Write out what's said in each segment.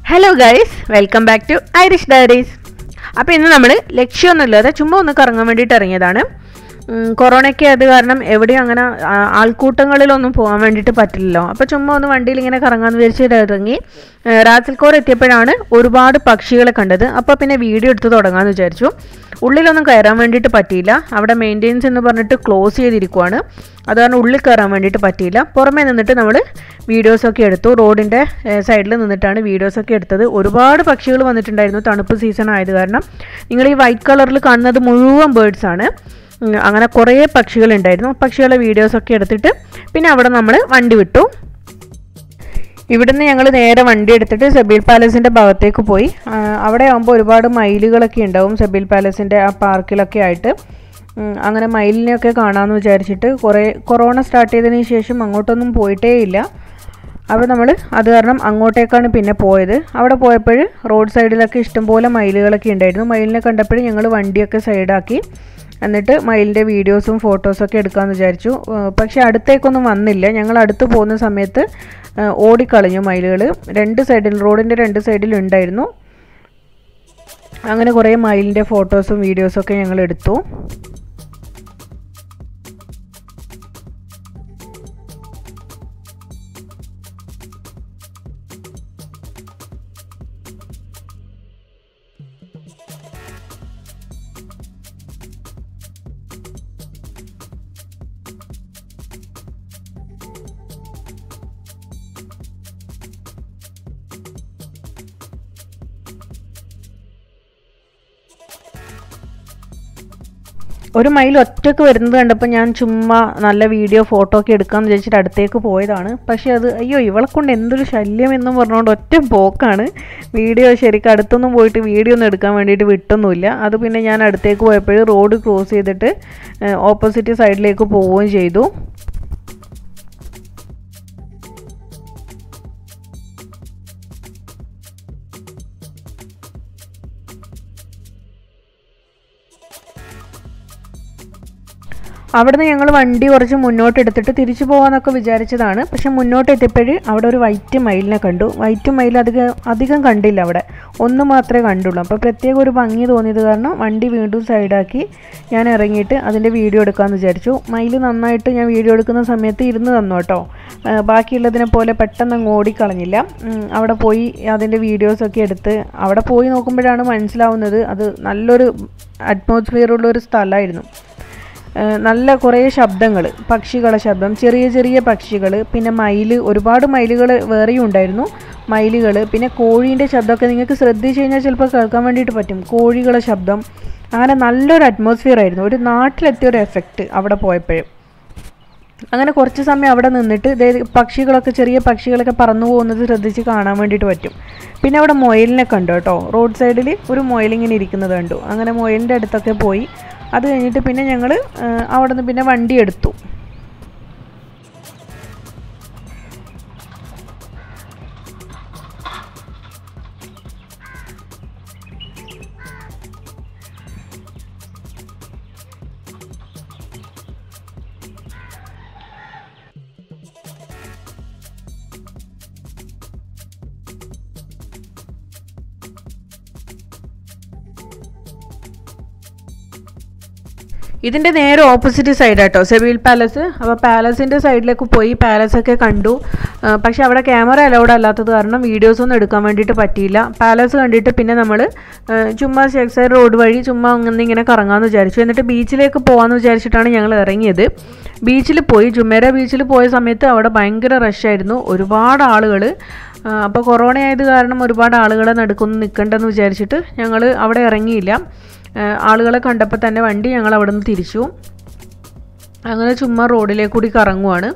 hello guys welcome back to Irish Diaries അപ്പോൾ ഇന്ന് നമ്മൾ ലക്ഷ്യമൊന്നുമില്ലാതെ ചുമ്മാ ഒന്ന് കറങ്ങാൻ വേണ്ടിയിട്ട് ഇറങ്ങിയതാണ് ഉം, കൊറോണയ്ക്ക് അത് കാരണം എവിടെയും അങ്ങനെ ആ, ആൾക്കൂട്ടങ്ങളിലൊന്നും പോകാൻ വേണ്ടിയിട്ട് പറ്റില്ലല്ലോ അപ്പോൾ ചുമ്മാ ഒന്ന് വണ്ടിയിൽ ഇങ്ങനെ കറങ്ങാമെന്ന് വിചാരിച്ചിട്ട് ഇറങ്ങി ഏ, റാസൽക്കോർ എത്തിയപ്പോഴാണ് ഒരുപാട് പക്ഷികളെ കണ്ടത് അപ്പോൾ പിന്നെ വീഡിയോ എടുത്ത് തുടങ്ങാമെന്ന് വിചാരിച്ചു ഉള്ളിലൊന്നും കയറാൻ വേണ്ടിയിട്ട് പറ്റിയില്ല അവിടെ മെയിൻ്റെനൻസ് എന്ന് പറഞ്ഞിട്ട് ക്ലോസ് ചെയ്തിരിക്കുവാണ് അത് കാരണം ഉള്ളിൽ കയറാൻ വേണ്ടിയിട്ട് പറ്റിയില്ല പുറമേ നിന്നിട്ട് നമ്മൾ വീഡിയോസൊക്കെ എടുത്തു റോഡിൻ്റെ സൈഡിൽ നിന്നിട്ടാണ് വീഡിയോസൊക്കെ എടുത്തത് ഒരുപാട് പക്ഷികൾ വന്നിട്ടുണ്ടായിരുന്നു തണുപ്പ് സീസൺ ആയത് കാരണം നിങ്ങൾ ഈ വൈറ്റ് കളറിൽ കാണുന്നത് മുഴുവൻ ബേർഡ്സ് ആണ് ഉം, അങ്ങനെ കുറേ പക്ഷികളുണ്ടായിരുന്നു പക്ഷികളുടെ വീഡിയോസൊക്കെ എടുത്തിട്ട് പിന്നെ അവിടെ നമ്മൾ വണ്ടി വിട്ടു ഇവിടുന്ന് ഞങ്ങൾ നേരെ വണ്ടി എടുത്തിട്ട് സെബീൽ പാലസിൻ്റെ ഭാഗത്തേക്ക് പോയി ആ, അവിടെ ആകുമ്പോൾ ഒരുപാട് മയിലുകളൊക്കെ ഉണ്ടാവും സെബീൽ പാലസിൻ്റെ ആ പാർക്കിലൊക്കെ ആയിട്ട് ഉം, അങ്ങനെ മയിലിനെയൊക്കെ കാണാമെന്ന് വിചാരിച്ചിട്ട് കുറേ കൊറോണ സ്റ്റാർട്ട് ചെയ്തതിന് ശേഷം അങ്ങോട്ടൊന്നും പോയിട്ടേ ഇല്ല അവിടെ നമ്മൾ അത് കാരണം അങ്ങോട്ടേക്കാണ് പിന്നെ പോയത് അവിടെ പോയപ്പോൾ റോഡ് സൈഡിലൊക്കെ ഇഷ്ടംപോലെ മയിലുകളൊക്കെ ഉണ്ടായിരുന്നു മയിലിനെ കണ്ടപ്പോൾ ഞങ്ങൾ വണ്ടിയൊക്കെ സൈഡാക്കി എന്നിട്ട് മയിലിൻ്റെ വീഡിയോസും ഫോട്ടോസൊക്കെ എടുക്കാമെന്ന് വിചാരിച്ചു ഏഹ് പക്ഷേ അടുത്തേക്കൊന്നും വന്നില്ല ഞങ്ങൾ അടുത്ത് പോകുന്ന സമയത്ത് ഏഹ് ഓടിക്കളഞ്ഞു മയിലുകൾ രണ്ട് സൈഡിൽ റോഡിൻ്റെ രണ്ട് സൈഡിലും ഉണ്ടായിരുന്നു അങ്ങനെ കുറേ മയിലിൻ്റെ ഫോട്ടോസും വീഡിയോസൊക്കെ ഞങ്ങൾ എടുത്തു ഒരു മൈൽ ഒറ്റക്ക് വരുന്നത് കണ്ടപ്പോൾ ഞാൻ ചുമ്മാ നല്ല വീഡിയോ ഫോട്ടോ ഒക്കെ എടുക്കാമെന്ന് വിചാരിച്ചിട്ട് അടുത്തേക്ക് പോയതാണ് പക്ഷേ അത് അയ്യോ ഇവളെ കൊണ്ട് എന്തൊരു ശല്യം എന്നും പറഞ്ഞുകൊണ്ട് ഒറ്റ പോക്കാണ് വീഡിയോ ശരിക്കും അടുത്തൊന്നും പോയിട്ട് വീഡിയോ ഒന്നും എടുക്കാൻ വേണ്ടിയിട്ട് വിട്ടൊന്നുമില്ല അത് പിന്നെ ഞാൻ അടുത്തേക്ക് പോയപ്പോൾ റോഡ് ക്രോസ് ചെയ്തിട്ട് ഓപ്പോസിറ്റ് സൈഡിലേക്ക് പോവുകയും ചെയ്തു അവിടുന്ന് ഞങ്ങൾ വണ്ടി കുറച്ച് മുന്നോട്ട് എടുത്തിട്ട് തിരിച്ചു പോകാമെന്നൊക്കെ വിചാരിച്ചതാണ് പക്ഷെ മുന്നോട്ട് എത്തിയപ്പോൾ അവിടെ ഒരു വൈറ്റ് മയിലിനെ കണ്ടു വൈറ്റ് മയിൽ അധികം അധികം കണ്ടില്ല അവിടെ ഒന്ന് മാത്രമേ കണ്ടുള്ളൂ അപ്പോൾ പ്രത്യേക ഒരു ഭംഗി തോന്നിയത് കാരണം വണ്ടി വീണ്ടും സൈഡാക്കി ഞാൻ ഇറങ്ങിയിട്ട് അതിൻ്റെ വീഡിയോ എടുക്കാമെന്ന് വിചാരിച്ചു മയിൽ നന്നായിട്ട് ഞാൻ വീഡിയോ എടുക്കുന്ന സമയത്ത് ഇരുന്ന് തന്നു കേട്ടോ ആ, ബാക്കിയുള്ളതിനെ പോലെ പെട്ടെന്ന് അങ്ങ് ഓടിക്കളഞ്ഞില്ല ഉം, അവിടെ പോയി അതിൻ്റെ വീഡിയോസൊക്കെ എടുത്ത് അവിടെ പോയി നോക്കുമ്പോഴാണ് മനസ്സിലാവുന്നത് അത് നല്ലൊരു അറ്റ്മോസ്ഫിയർ ഉള്ള ഒരു സ്ഥലമായിരുന്നു ഏഹ് നല്ല കുറേ ശബ്ദങ്ങൾ പക്ഷികളെ ശബ്ദം ചെറിയ ചെറിയ പക്ഷികൾ പിന്നെ മയിൽ ഒരുപാട് മയിലുകൾ വേറെയും ഉണ്ടായിരുന്നു മയിലുകൾ പിന്നെ കോഴീൻ്റെ ശബ്ദമൊക്കെ നിങ്ങൾക്ക് ശ്രദ്ധിച്ചു കഴിഞ്ഞാൽ ചിലപ്പോൾ കേൾക്കാൻ വേണ്ടിയിട്ട് പറ്റും കോഴികളെ ശബ്ദം അങ്ങനെ നല്ലൊരു അറ്റ്മോസ്ഫിയർ ആയിരുന്നു ഒരു നാട്ടിലെത്തിയ ഒരു എഫക്റ്റ് അവിടെ പോയപ്പോഴും അങ്ങനെ കുറച്ച് സമയം അവിടെ നിന്നിട്ട് ദേ പക്ഷികളൊക്കെ ചെറിയ പക്ഷികളൊക്കെ പറന്നു പോകുന്നത് ശ്രദ്ധിച്ച് കാണാൻ വേണ്ടിയിട്ട് പറ്റും പിന്നെ അവിടെ മുയലിനെ കണ്ടു കേട്ടോ റോഡ് സൈഡിൽ ഒരു മുയലിങ്ങനെ ഇരിക്കുന്നത് കണ്ടു അങ്ങനെ മുയലിൻ്റെ അടുത്തൊക്കെ പോയി അത് കഴിഞ്ഞിട്ട് പിന്നെ ഞങ്ങൾ അവിടെ നിന്ന് പിന്നെ വണ്ടി എടുത്തു ഇതിൻ്റെ നേരെ ഓപ്പോസിറ്റ് സൈഡ് കേട്ടോ സെബീൽ പാലസ് അപ്പോൾ പാലസിൻ്റെ സൈഡിലേക്ക് പോയി പാലസൊക്കെ കണ്ടു ആ, പക്ഷെ അവിടെ ക്യാമറ അലൗഡ് അല്ലാത്തത് കാരണം വീഡിയോസ് ഒന്നും എടുക്കാൻ വേണ്ടിയിട്ട് പറ്റിയില്ല പാലസ് കണ്ടിട്ട് പിന്നെ നമ്മൾ ചുമ്മാ ഷെക്സൈഡ് റോഡ് വഴി ചുമ്മാ അങ്ങനെ ഇങ്ങനെ കറങ്ങാമെന്ന് വിചാരിച്ചു എന്നിട്ട് ബീച്ചിലേക്ക് പോകാമെന്ന് വിചാരിച്ചിട്ടാണ് ഞങ്ങൾ ഇറങ്ങിയത് ബീച്ചിൽ പോയി ജുമേര ബീച്ചിൽ പോയ സമയത്ത് അവിടെ ഭയങ്കര റഷായിരുന്നു ഒരുപാട് ആളുകൾ അപ്പോൾ കൊറോണ ആയത് കാരണം ഒരുപാട് ആളുകളെ നടുക്കൊന്നും നിൽക്കണ്ടെന്ന് വിചാരിച്ചിട്ട് ഞങ്ങൾ അവിടെ ഇറങ്ങിയില്ല ഏഹ് ആളുകളെ കണ്ടപ്പോൾ തന്നെ വണ്ടി ഞങ്ങൾ അവിടെ നിന്ന് തിരിച്ചു അങ്ങനെ ചുമ്മാ റോഡിലേക്ക് കൂടി കറങ്ങുവാണ്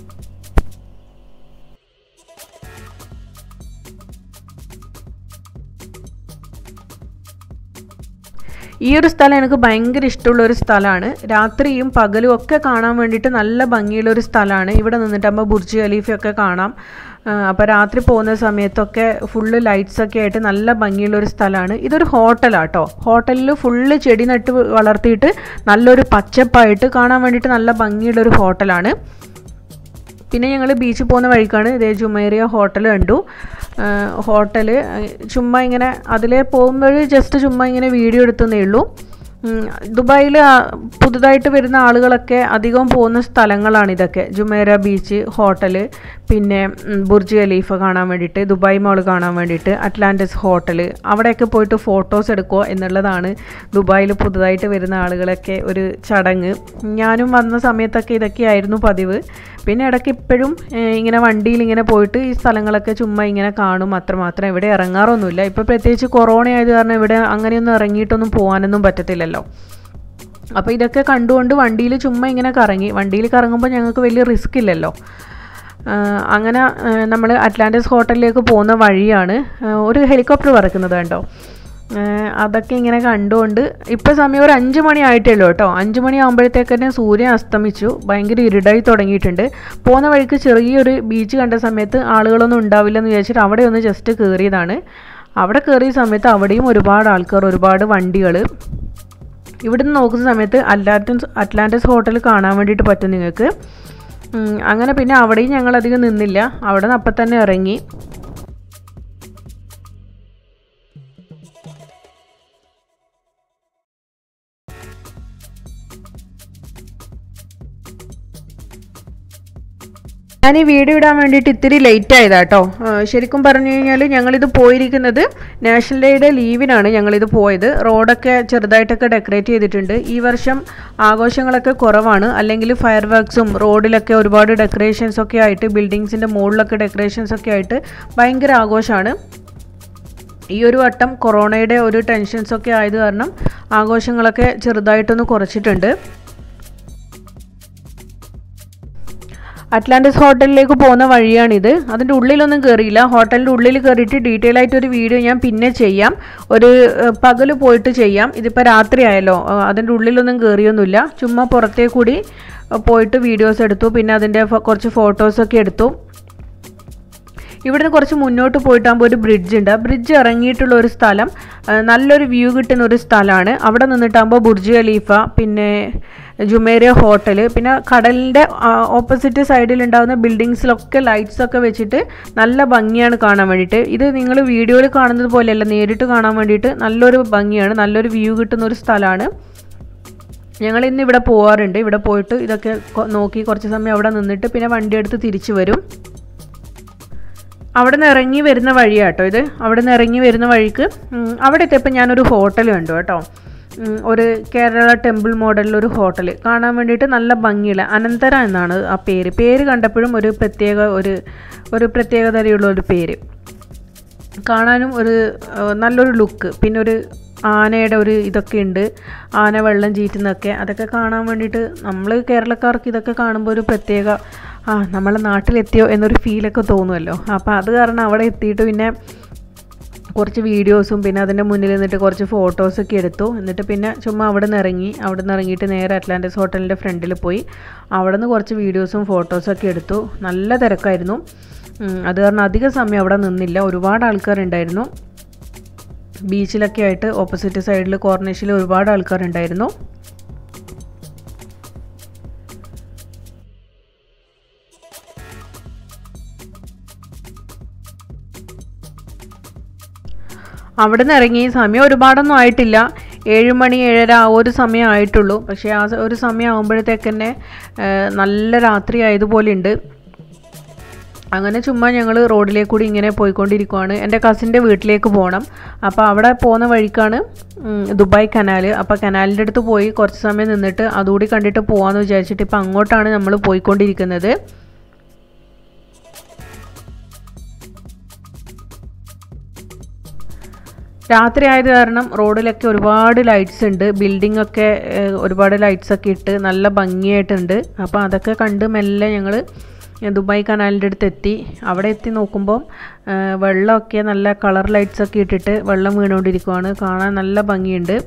ഈ ഒരു സ്ഥലം എനിക്ക് ഭയങ്കര ഇഷ്ടമുള്ള ഒരു സ്ഥലമാണ് രാത്രിയും പകലും ഒക്കെ കാണാൻ വേണ്ടിയിട്ട് നല്ല ഭംഗിയുള്ള ഒരു സ്ഥലമാണ് ഇവിടെ നിന്നിട്ടാകുമ്പോൾ ബുർജ് ഖലീഫയൊക്കെ കാണാം അപ്പോൾ രാത്രി പോകുന്ന സമയത്തൊക്കെ ഫുള്ള് ലൈറ്റ്സ് ഒക്കെ ആയിട്ട് നല്ല ഭംഗിയുള്ള ഒരു സ്ഥലമാണ് ഇതൊരു ഹോട്ടലാട്ടോ ഹോട്ടലിൽ ഫുള്ള് ചെടി നട്ട് വളർത്തിയിട്ട് നല്ലൊരു പച്ചപ്പായിട്ട് കാണാൻ വേണ്ടിയിട്ട് നല്ല ഭംഗിയുള്ള ഒരു ഹോട്ടലാണ് പിന്നെ ഞങ്ങൾ ബീച്ചിൽ പോകുന്ന വഴിക്കാണ് ഇതേ ജുമേറിയ ഹോട്ടൽ കണ്ടു ഹോട്ടൽ ചുമ്മാ ഇങ്ങനെ അതിലേ പോകുമ്പോൾ ജസ്റ്റ് ചുമ്മാ ഇങ്ങനെ വീഡിയോ എടുത്തതേ ഉള്ളൂ ദുബായിൽ പുതുതായിട്ട് വരുന്ന ആളുകളൊക്കെ അധികം പോകുന്ന സ്ഥലങ്ങളാണ് ഇതൊക്കെ ജുമേര ബീച്ച് ഹോട്ടൽ പിന്നെ ഉം, ബുർജ് ഖലീഫ കാണാൻ വേണ്ടിയിട്ട് ദുബായ് മോൾ കാണാൻ വേണ്ടിയിട്ട് അറ്റ്ലാന്റിസ് ഹോട്ടൽ അവിടെയൊക്കെ പോയിട്ട് ഫോട്ടോസ് എടുക്കുക എന്നുള്ളതാണ് ദുബായിൽ പുതുതായിട്ട് വരുന്ന ആളുകളൊക്കെ ഒരു ചടങ്ങ് ഞാനും വന്ന സമയത്തൊക്കെ ഇതൊക്കെയായിരുന്നു പതിവ് പിന്നെ ഇടയ്ക്ക് ഇപ്പോഴും ഏഹ്, ഇങ്ങനെ വണ്ടിയിൽ ഇങ്ങനെ പോയിട്ട് ഈ സ്ഥലങ്ങളൊക്കെ ചുമ്മാ ഇങ്ങനെ കാണും അത്രമാത്രം ഇവിടെ ഇറങ്ങാറൊന്നുമില്ല ഇപ്പോൾ പ്രത്യേകിച്ച് കൊറോണ ആയത് കാരണം ഇവിടെ അങ്ങനെയൊന്നും ഇറങ്ങിയിട്ടൊന്നും പോകാനൊന്നും പറ്റത്തില്ലല്ലോ അപ്പോൾ ഇതൊക്കെ കണ്ടുകൊണ്ട് വണ്ടിയിൽ ചുമ്മാ ഇങ്ങനെ കറങ്ങി വണ്ടിയിൽ കറങ്ങുമ്പോൾ ഞങ്ങൾക്ക് വലിയ റിസ്ക് ഇല്ലല്ലോ ആഹ് അങ്ങനെ നമ്മൾ അറ്റ്ലാന്റിസ് ഹോട്ടലിലേക്ക് പോകുന്ന വഴിയാണ് ആഹ് ഒരു ഹെലികോപ്റ്റർ പറക്കുന്നത് കണ്ടോ ആഹ് അതൊക്കെ ഇങ്ങനെ കണ്ടുകൊണ്ട് ഇപ്പോൾ സമയം ഒരു അഞ്ച് മണി ആയിട്ടേ ഉള്ളൂ കേട്ടോ അഞ്ച് മണി ആകുമ്പോഴത്തേക്ക് തന്നെ സൂര്യൻ അസ്തമിച്ചു ഭയങ്കര ഇരുടായി തുടങ്ങിയിട്ടുണ്ട് പോകുന്ന വഴിക്ക് ചെറിയൊരു ബീച്ച് കണ്ട സമയത്ത് ആളുകളൊന്നും ഉണ്ടാവില്ലെന്ന് വിചാരിച്ചിട്ട് അവിടെ ഒന്ന് ജസ്റ്റ് കയറിയതാണ് അവിടെ കയറിയ സമയത്ത് അവിടെയും ഒരുപാട് ആൾക്കാർ ഒരുപാട് വണ്ടികൾ ഇവിടുന്ന് നോക്കുന്ന സമയത്ത് അറ്റ്ലാന്റിസ് അറ്റ്ലാന്റിസ് ഹോട്ടൽ കാണാൻ വേണ്ടിയിട്ട് പറ്റും നിങ്ങൾക്ക് ഉം, അങ്ങനെ പിന്നെ അവിടെയും ഞങ്ങൾ അധികം നിന്നില്ല അവിടെ നിന്ന് അപ്പം തന്നെ ഇറങ്ങി ഞാൻ ഈ വീഡിയോ ഇടാൻ വേണ്ടിയിട്ട് ഇത്തിരി ലേറ്റ് ആയതാ കേട്ടോ ശരിക്കും പറഞ്ഞു കഴിഞ്ഞാൽ ഞങ്ങളിത് പോയിരിക്കുന്നത് നാഷണൽ ഡേയുടെ ലീവിനാണ് ഞങ്ങളിത് പോയത് റോഡൊക്കെ ചെറുതായിട്ടൊക്കെ ഡെക്കറേറ്റ് ചെയ്തിട്ടുണ്ട് ഈ വർഷം ആഘോഷങ്ങളൊക്കെ കുറവാണ് അല്ലെങ്കിൽ ഫയർ വർക്ക്സും റോഡിലൊക്കെ ഒരുപാട് ഡെക്കറേഷൻസ് ഒക്കെ ആയിട്ട് ബിൽഡിങ്സിൻ്റെ മുകളിലൊക്കെ ഡെക്കറേഷൻസ് ഒക്കെ ആയിട്ട് ഭയങ്കര ആഘോഷമാണ് ഈ ഒരു വട്ടം കൊറോണയുടെ ഒരു ടെൻഷൻസ് ഒക്കെ ആയത് കാരണം ആഘോഷങ്ങളൊക്കെ ചെറുതായിട്ടൊന്ന് കുറച്ചിട്ടുണ്ട് അറ്റ്ലാന്റിസ് ഹോട്ടലിലേക്ക് പോകുന്ന വഴിയാണിത് അതിൻ്റെ ഉള്ളിലൊന്നും കയറിയില്ല ഹോട്ടലിൻ്റെ ഉള്ളിൽ കയറിയിട്ട് ഡീറ്റെയിൽ ആയിട്ട് ഒരു വീഡിയോ ഞാൻ പിന്നെ ചെയ്യാം ഒരു പകൽ പോയിട്ട് ചെയ്യാം ഇതിപ്പോൾ രാത്രി ആയല്ലോ ഏഹ് അതിൻ്റെ ഉള്ളിലൊന്നും കയറിയൊന്നുമില്ല ചുമ്മാ പുറത്തേ കൂടി ഏഹ് പോയിട്ട് വീഡിയോസ് എടുത്തു പിന്നെ അതിൻ്റെ ഫ- കുറച്ച് ഫോട്ടോസൊക്കെ എടുത്തു ഇവിടുന്ന് കുറച്ച് മുന്നോട്ട് പോയിട്ടാകുമ്പോൾ ഒരു ബ്രിഡ്ജ് ഉണ്ട് ആ ബ്രിഡ്ജ് ഇറങ്ങിയിട്ടുള്ള ഒരു സ്ഥലം ആ, നല്ലൊരു വ്യൂ കിട്ടുന്ന ഒരു സ്ഥലമാണ് അവിടെ നിന്നിട്ടാകുമ്പോൾ ബുർജ് ഖലീഫ പിന്നെ ജുമേരിയ ഹോട്ടൽ പിന്നെ കടലിൻ്റെ ഓപ്പോസിറ്റ് സൈഡിൽ ഉണ്ടാകുന്ന ബിൽഡിങ്സിലൊക്കെ ലൈറ്റ്സ് ഒക്കെ വെച്ചിട്ട് നല്ല ഭംഗിയാണ് കാണാൻ വേണ്ടിയിട്ട് ഇത് നിങ്ങൾ വീഡിയോയിൽ കാണുന്നത് പോലെയല്ല നേരിട്ട് കാണാൻ വേണ്ടിയിട്ട് നല്ലൊരു ഭംഗിയാണ് നല്ലൊരു വ്യൂ കിട്ടുന്ന ഒരു സ്ഥലമാണ് ഞങ്ങൾ ഇന്ന് ഇവിടെ പോകാറുണ്ട് ഇവിടെ പോയിട്ട് ഇതൊക്കെ കൊ- നോക്കി കുറച്ച് സമയം അവിടെ നിന്നിട്ട് പിന്നെ വണ്ടി എടുത്ത് തിരിച്ചു വരും അവിടെ നിന്ന് ഇറങ്ങി വരുന്ന വഴിയാട്ടോ ഇത് അവിടെ നിന്ന് ഇറങ്ങി വരുന്ന വഴിക്ക് ഉം, അവിടെ എത്തിയപ്പോൾ ഞാനൊരു ഹോട്ടൽ കണ്ടു കേട്ടോ ഉം, ഒരു കേരള ടെമ്പിൾ മോഡലിലൊരു ഹോട്ടൽ കാണാൻ വേണ്ടിയിട്ട് നല്ല ഭംഗിയുള്ള അനന്തര എന്നാണ് ആ പേര് പേര് കണ്ടപ്പോഴും ഒരു പ്രത്യേക ഒരു ഒരു പ്രത്യേകതയുള്ള ഒരു പേര് കാണാനും ഒരു ആ, നല്ലൊരു ലുക്ക് പിന്നെ ഒരു ആനയുടെ ഒരു ഇതൊക്കെ ഉണ്ട് ആന വെള്ളം ചീറ്റുന്നതൊക്കെ അതൊക്കെ കാണാൻ വേണ്ടിയിട്ട് നമ്മൾ കേരളക്കാർക്ക് ഇതൊക്കെ കാണുമ്പോൾ ഒരു പ്രത്യേക ആ നമ്മളെ നാട്ടിലെത്തിയോ എന്നൊരു ഫീലൊക്കെ തോന്നുമല്ലോ അപ്പോൾ അത് കാരണം അവിടെ എത്തിയിട്ട് പിന്നെ കുറച്ച് വീഡിയോസും പിന്നെ അതിൻ്റെ മുന്നിൽ നിന്നിട്ട് കുറച്ച് ഫോട്ടോസൊക്കെ എടുത്തു എന്നിട്ട് പിന്നെ ചുമ്മാ അവിടെ നിന്ന് ഇറങ്ങി അവിടെ നിന്ന് ഇറങ്ങിയിട്ട് നേരെ അറ്റ്ലാന്റിസ് ഹോട്ടലിൻ്റെ ഫ്രണ്ടിൽ പോയി അവിടെ നിന്ന് കുറച്ച് വീഡിയോസും ഫോട്ടോസൊക്കെ എടുത്തു നല്ല തിരക്കായിരുന്നു ഉം, അത് കാരണം അധിക സമയം അവിടെ നിന്നില്ല ഒരുപാട് ആൾക്കാരുണ്ടായിരുന്നു ബീച്ചിലൊക്കെ ആയിട്ട് ഓപ്പോസിറ്റ് സൈഡിൽ കോർണിഷിൽ ഒരുപാട് ആൾക്കാരുണ്ടായിരുന്നു അവിടെ നിന്ന് ഇറങ്ങി സമയം ഒരുപാടൊന്നും ആയിട്ടില്ല ഏഴ് മണി ഏഴര ആ ഒരു സമയം ആയിട്ടുള്ളൂ പക്ഷേ ആ സ- ഒരു സമയം ആകുമ്പോഴത്തേക്ക് തന്നെ ആ, നല്ല രാത്രി ആയതുപോലെ ഉണ്ട് അങ്ങനെ ചുമ്മാ ഞങ്ങൾ റോഡിലേക്ക് കൂടി ഇങ്ങനെ പോയിക്കൊണ്ടിരിക്കുവാണ് എൻ്റെ കസിൻ്റെ വീട്ടിലേക്ക് പോകണം അപ്പോൾ അവിടെ പോകുന്ന വഴിക്കാണ് ഉം, ദുബായ് കനാൽ അപ്പോൾ കനാലിൻ്റെ അടുത്ത് പോയി കുറച്ച് സമയം നിന്നിട്ട് അതുകൂടി കണ്ടിട്ട് പോകാമെന്ന് വിചാരിച്ചിട്ട് ഇപ്പോൾ അങ്ങോട്ടാണ് നമ്മൾ പോയിക്കൊണ്ടിരിക്കുന്നത് രാത്രി ആയത് കാരണം റോഡിലൊക്കെ ഒരുപാട് ലൈറ്റ്സ് ഉണ്ട് ബിൽഡിംഗ് ഒക്കെ ഏഹ്, ഒരുപാട് ലൈറ്റ്സ് ഒക്കെ ഇട്ട് നല്ല ഭംഗിയായിട്ടുണ്ട് അപ്പോൾ അതൊക്കെ കണ്ട് മെല്ലെ ഞങ്ങൾ ദുബായ് കനാലിൻ്റെ അടുത്ത് എത്തി അവിടെ എത്തി നോക്കുമ്പോൾ ഏഹ്, വെള്ളമൊക്കെ നല്ല കളർ ലൈറ്റ്സ് ഒക്കെ ഇട്ടിട്ട് വെള്ളം വീണുകൊണ്ടിരിക്കുവാണ് കാണാൻ നല്ല ഭംഗിയുണ്ട്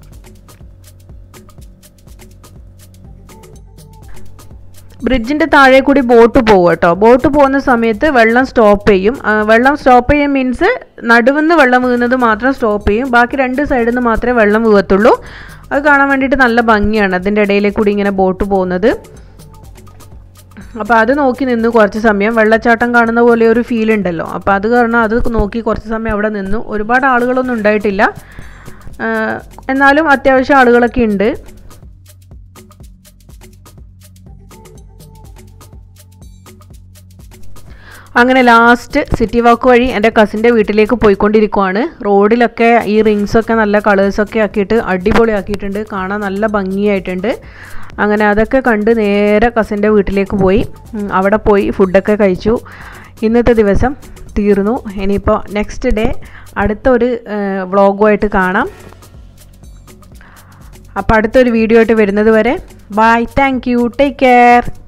ബ്രിഡ്ജിൻ്റെ താഴെ കൂടി ബോട്ട് പോകും കേട്ടോ ബോട്ട് പോകുന്ന സമയത്ത് വെള്ളം സ്റ്റോപ്പ് ചെയ്യും ആ, വെള്ളം സ്റ്റോപ്പ് ചെയ്യും മീൻസ് നടുവെന്ന് വെള്ളം വീഴുന്നത് മാത്രം സ്റ്റോപ്പ് ചെയ്യും ബാക്കി രണ്ട് സൈഡിൽ നിന്ന് മാത്രമേ വെള്ളം വീഴത്തുള്ളൂ അത് കാണാൻ വേണ്ടിയിട്ട് നല്ല ഭംഗിയാണ് അതിൻ്റെ ഇടയിലേക്ക് കൂടി ഇങ്ങനെ ബോട്ട് പോകുന്നത് അപ്പോൾ അത് നോക്കി നിന്ന് കുറച്ച് സമയം വെള്ളച്ചാട്ടം കാണുന്ന പോലെ ഒരു ഫീൽ ഉണ്ടല്ലോ അപ്പോൾ അത് കാരണം അത് നോക്കി കുറച്ച് സമയം അവിടെ നിന്നു ഒരുപാട് ആളുകളൊന്നും ഉണ്ടായിട്ടില്ല ആ, എന്നാലും അത്യാവശ്യം ആളുകളൊക്കെ ഉണ്ട് അങ്ങനെ ലാസ്റ്റ് സിറ്റി വാക്ക് വഴി എൻ്റെ കസിൻ്റെ വീട്ടിലേക്ക് പോയിക്കൊണ്ടിരിക്കുവാണ് റോഡിലൊക്കെ ഈ റിങ്സൊക്കെ നല്ല കളേഴ്സൊക്കെ ആക്കിയിട്ട് അടിപൊളിയാക്കിയിട്ടുണ്ട് കാണാൻ നല്ല ഭംഗിയായിട്ടുണ്ട് അങ്ങനെ അതൊക്കെ കണ്ട് നേരെ കസിൻ്റെ വീട്ടിലേക്ക് പോയി ഉം, അവിടെ പോയി ഫുഡൊക്കെ കഴിച്ചു ഇന്നത്തെ ദിവസം തീർന്നു ഇനിയിപ്പോൾ നെക്സ്റ്റ് ഡേ അടുത്ത ഒരു വ്ളോഗുമായിട്ട് കാണാം അപ്പോൾ അടുത്തൊരു വീഡിയോ ആയിട്ട് വരുന്നത് വരെ bye thank you take care